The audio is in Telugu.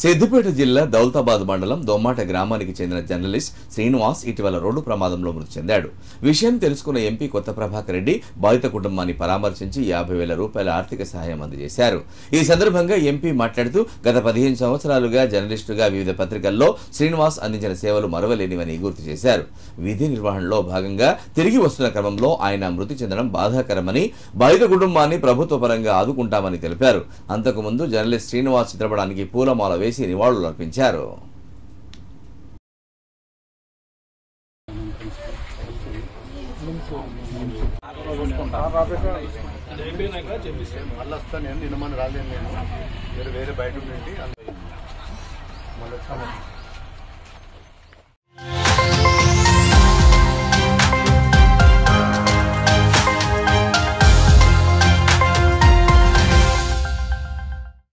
సిద్దిపేట జిల్లా దౌలతాబాద్ మండలం దొమ్మాట గ్రామానికి చెందిన జర్నలిస్ట్ శ్రీనివాస్ ఇటీవల రోడ్డు ప్రమాదంలో మృతి చెందాడు విషయం తెలుసుకున్న ఎంపీ కొత్త ప్రభాకర్ రెడ్డి బాధిత కుటుంబాన్ని పరామర్శించి యాభై వేల రూపాయల ఆర్థిక సహాయం అందజేశారు ఈ సందర్భంగా ఎంపీ మాట్లాడుతూ గత పదిహేను సంవత్సరాలుగా జర్నలిస్టుగా వివిధ పత్రికల్లో శ్రీనివాస్ అందించిన సేవలు మరవలేనివని గుర్తు చేశారు విధి నిర్వహణలో భాగంగా తిరిగి వస్తున్న క్రమంలో ఆయన మృతి చెందడం బాధాకరమని బాధిత కుటుంబాన్ని ప్రభుత్వ పరంగా ఆదుకుంటామని తెలిపారు అంతకుముందు జర్నలిస్ట్ శ్రీనివాస్ చిత్రపటానికి పూలమాల వేసి నివాళులు అర్పించారు మళ్ళీ వస్తాను నేను నిన్న మన రాలేను నేను వేరే వేరే బయట ఉండి మళ్ళీ వస్తాను